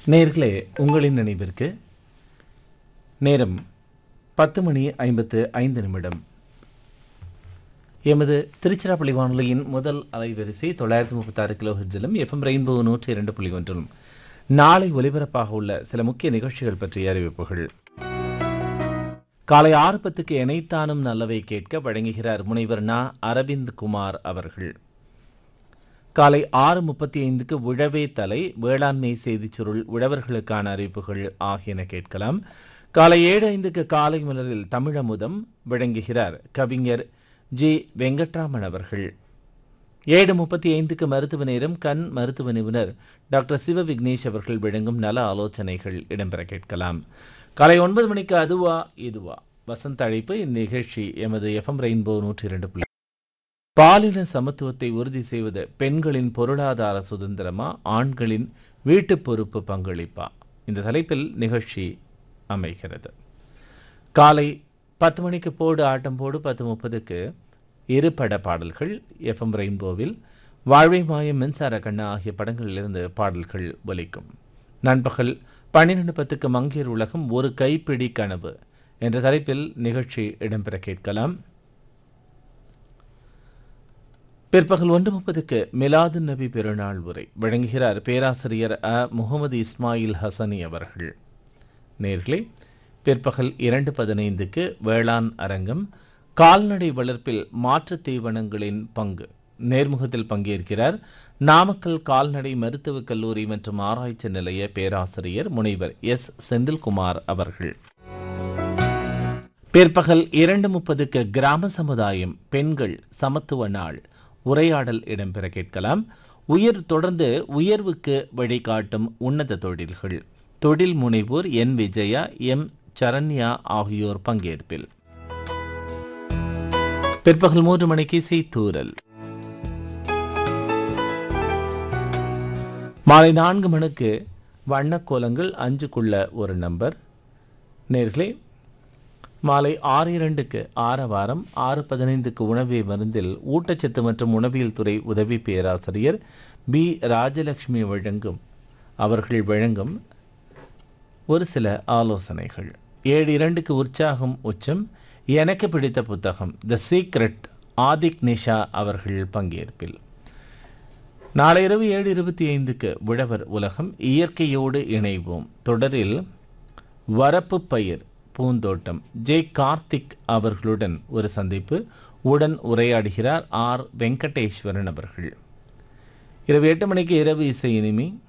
நேர்களே உங்களின் நினைவிற்கு நேரம் பத்து மணி ஐம்பத்து ஐந்து நிமிடம் எமது திருச்சிராப்பள்ளி வானொலியின் முதல் அலைவரிசை தொள்ளாயிரத்தி முப்பத்தாறு கிலோ ஹெட்ஜிலும் எஃப்எம் ரெயின்போ நூற்றி இரண்டு புள்ளி ஒன்றிலும் நாளை ஒலிபரப்பாக உள்ள சில முக்கிய நிகழ்ச்சிகள் பற்றிய அறிவிப்புகள் காலை ஆறு பத்துக்கு இணைத்தானும் நல்லவை கேட்க வழங்குகிறார் முனைவர் நா அரவிந்த் குமார் அவர்கள் காலை ஆறு முப்பத்தி ஐந்துக்கு உழவே தலை வேளாண்மை செய்திச் சுருள் உழவர்களுக்கான அறிவிப்புகள் ஆகியன கேட்கலாம் காலை ஏழு ஐந்துக்கு காலை மலரில் தமிழமுதம் வழங்குகிறார் கவிஞர் ஜி வெங்கட்ராமன் அவர்கள் ஏழு முப்பத்தி ஐந்துக்கு மருத்துவ நேரம் கண் மருத்துவ நிபுணர் டாக்டர் சிவ விக்னேஷ் அவர்கள் வழங்கும் நல ஆலோசனைகள் இடம்பெற கேட்கலாம் காலை ஒன்பது மணிக்கு அதுவா இதுவா வசந்த அழைப்பு இந்நிகழ்ச்சி எமது எஃப்எம் ரெயின்போ நூற்றி இரண்டு புள்ளி பாலின சமத்துவத்தை உறுதி செய்வது பெண்களின் பொருளாதார சுதந்திரமா ஆண்களின் வீட்டுப் பொறுப்பு பங்களிப்பா இந்த தலைப்பில் நிகழ்ச்சி அமைகிறது காலை பத்து மணிக்கு போடு ஆட்டம் போடு பத்து முப்பதுக்கு இருபட பாடல்கள் எஃப்எம் ரெயின்போவில் வாழ்வை மாயம் மின்சார கண்ணா ஆகிய படங்களிலிருந்து பாடல்கள் ஒலிக்கும் நண்பகல் பன்னிரண்டு பத்துக்கு மங்கையர் உலகம் ஒரு கைப்பிடி கனவு என்ற தலைப்பில் நிகழ்ச்சி இடம்பெற கேட்கலாம் பிற்பகல் ஒன்று முப்பதுக்கு மிலாது நபி பெருநாள் உரை வழங்குகிறார் பேராசிரியர் அ முகமது இஸ்மாயில் ஹசனி அவர்கள் நேர்களே பிற்பகல் இரண்டு பதினைந்துக்கு வேளாண் அரங்கம் கால்நடை வளர்ப்பில் மாற்றுத் தீவனங்களின் பங்கு நேர்முகத்தில் பங்கேற்கிறார் நாமக்கல் கால்நடை மருத்துவக் கல்லூரி மற்றும் ஆராய்ச்சி நிலைய பேராசிரியர் முனைவர் எஸ் செந்தில்குமார் அவர்கள் பிற்பகல் இரண்டு முப்பதுக்கு கிராம சமுதாயம் பெண்கள் சமத்துவ நாள் உரையாடல் இடம்பெற கேட்கலாம் உயர் தொடர்ந்து உயர்வுக்கு வழிகாட்டும் உன்னத தொழில்கள் தொழில் முனைவோர் என் விஜயா எம் சரண்யா ஆகியோர் பங்கேற்பில் பிற்பகல் மூன்று மணிக்கு செய்தூரல் மாலை நான்கு மணிக்கு வண்ணக்கோலங்கள் அஞ்சுக்குள்ள ஒரு நம்பர் நேர்களே மாலை ஆறு இரண்டுக்கு ஆரவாரம் ஆறு பதினைந்துக்கு உணவே மருந்தில் ஊட்டச்சத்து மற்றும் உணவியல் துறை உதவி பேராசிரியர் பி ராஜலட்சுமி வழங்கும் அவர்கள் வழங்கும் ஒரு சில ஆலோசனைகள் ஏழு இரண்டுக்கு உற்சாகம் உச்சம் எனக்கு பிடித்த புத்தகம் த சீக்ரெட் ஆதிக் நிஷா அவர்கள் பங்கேற்பில் நாளை இரவு ஏழு இருபத்தி ஐந்துக்கு உழவர் உலகம் இயற்கையோடு இணைவோம் தொடரில் வரப்பு பயிர் பூந்தோட்டம் ஜே கார்த்திக் அவர்களுடன் ஒரு சந்திப்பு உடன் உரையாடுகிறார் ஆர் வெங்கடேஸ்வரன் அவர்கள் இரவு எட்டு மணிக்கு இரவு இசை இனிமி